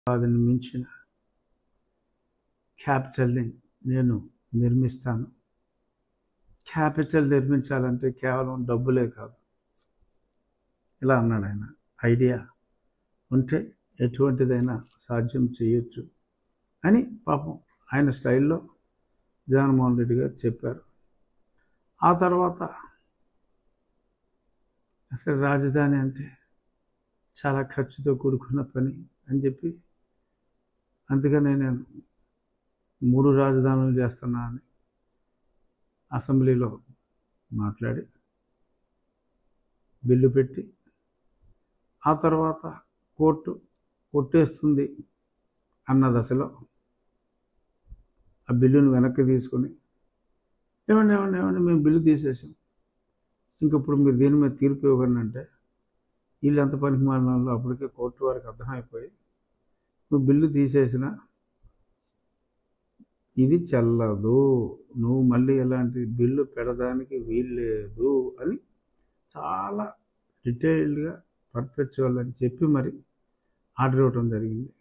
హైదరాబాద్ని మించిన క్యాపిటల్ని నేను నిర్మిస్తాను క్యాపిటల్ నిర్మించాలంటే కేవలం డబ్బులే కాదు ఇలా అన్నాడు ఆయన ఐడియా ఉంటే ఎటువంటిదైనా సాధ్యం చేయొచ్చు అని పాపం ఆయన స్టైల్లో జగన్మోహన్ రెడ్డి గారు చెప్పారు ఆ తర్వాత అసలు రాజధాని అంటే చాలా ఖర్చుతో కూడుకున్న పని అని చెప్పి అందుకనే నేను మూడు రాజధానులు చేస్తున్నా అని అసెంబ్లీలో మాట్లాడి బిల్లు పెట్టి ఆ తర్వాత కోర్టు కొట్టేస్తుంది అన్న దశలో ఆ బిల్లును వెనక్కి తీసుకొని ఏమండి ఏమండి ఏమండి మేము బిల్లు తీసేసాం ఇంకప్పుడు మీరు దీని మీద తీర్పు ఇవ్వకండి అంటే వీళ్ళు ఎంత పనికి మాలిన అప్పటికే కోర్టు వారికి అర్థమైపోయి నువ్వు బిల్లు తీసేసిన ఇది చెల్లదు నువ్వు మళ్ళీ ఎలాంటి బిల్లు పెడడానికి వీల్లేదు అని చాలా డీటెయిల్డ్గా పర్ఫెక్చువల్ అని చెప్పి మరి ఆర్డర్ ఇవ్వటం జరిగింది